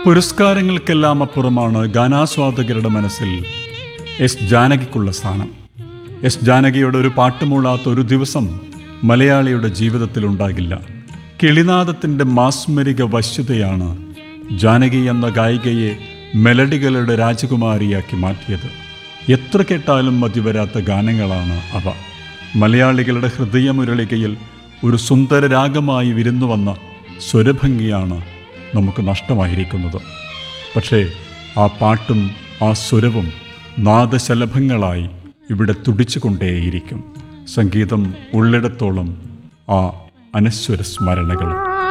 പുരസ്കാരങ്ങൾക്കെല്ലാം അപ്പുറമാണ് ഗാനാസ്വാദകരുടെ മനസ്സിൽ എസ് ജാനകിക്കുള്ള സ്ഥാനം എസ് ജാനകിയുടെ ഒരു പാട്ടുമൂളാത്ത ഒരു ദിവസം മലയാളിയുടെ ജീവിതത്തിൽ ഉണ്ടാകില്ല കിളിനാദത്തിൻ്റെ മാസ്മരിക വശ്യതയാണ് ജാനകി എന്ന ഗായികയെ മെലഡികളുടെ രാജകുമാരിയാക്കി മാറ്റിയത് എത്ര കേട്ടാലും മതിവരാത്ത ഗാനങ്ങളാണ് അവ മലയാളികളുടെ ഹൃദയമുരളികയിൽ ഒരു സുന്ദര രാഗമായി വിരുന്നു വന്ന സ്വരഭംഗിയാണ് നമുക്ക് നഷ്ടമായിരിക്കുന്നത് പക്ഷേ ആ പാട്ടും ആ സ്വരവും നാദശലഭങ്ങളായി ഇവിടെ തുടിച്ചുകൊണ്ടേയിരിക്കും സംഗീതം ഉള്ളിടത്തോളം ആ അനശ്വര സ്മരണകളും